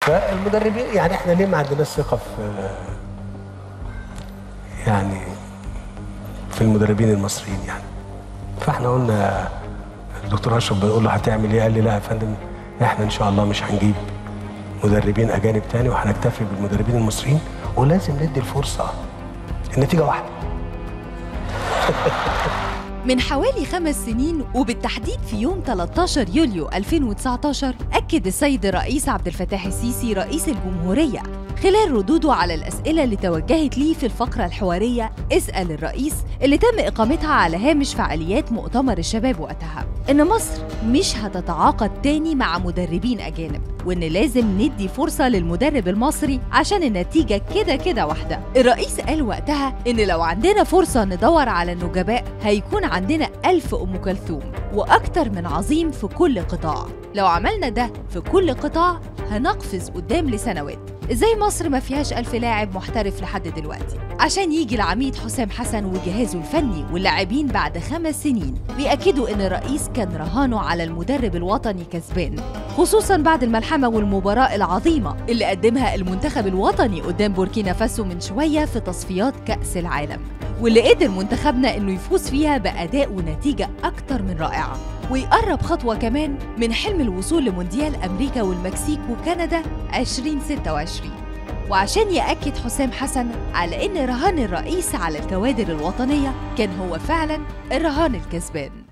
فالمدربين يعني احنا ليه ما عندناش ثقه في يعني في المدربين المصريين يعني فاحنا قلنا الدكتور اشرف بنقول له هتعمل ايه قال لي لا يا فندم احنا ان شاء الله مش هنجيب مدربين اجانب تاني وهنكتفي بالمدربين المصريين ولازم ندي الفرصه النتيجه واحده من حوالي خمس سنين وبالتحديد في يوم 13 يوليو 2019 أكد السيد الرئيس عبد الفتاح السيسي رئيس الجمهورية خلال ردوده على الأسئلة اللي توجهت ليه في الفقرة الحوارية اسأل الرئيس اللي تم إقامتها على هامش فعاليات مؤتمر الشباب وقتها إن مصر مش هتتعاقد تاني مع مدربين أجانب وإن لازم ندي فرصة للمدرب المصري عشان النتيجة كده كده واحدة الرئيس قال وقتها إن لو عندنا فرصة ندور على النجباء هيكون عندنا ألف أم كلثوم وأكتر من عظيم في كل قطاع لو عملنا ده في كل قطاع هنقفز قدام لسنوات ازاي مصر ما فيهاش ألف لاعب محترف لحد دلوقتي عشان يجي العميد حسام حسن وجهازه الفني واللاعبين بعد خمس سنين بيأكدوا ان الرئيس كان رهانه على المدرب الوطني كسبان خصوصا بعد الملحمة والمباراة العظيمة اللي قدمها المنتخب الوطني قدام بوركينا فاسو من شوية في تصفيات كأس العالم واللي قدر منتخبنا انه يفوز فيها بأداء ونتيجة أكتر من رائعة ويقرب خطوة كمان من حلم الوصول لمونديال أمريكا والمكسيك وكندا 2026 وعشان يأكد حسام حسن على إن رهان الرئيس على الكوادر الوطنية كان هو فعلا الرهان الكسبان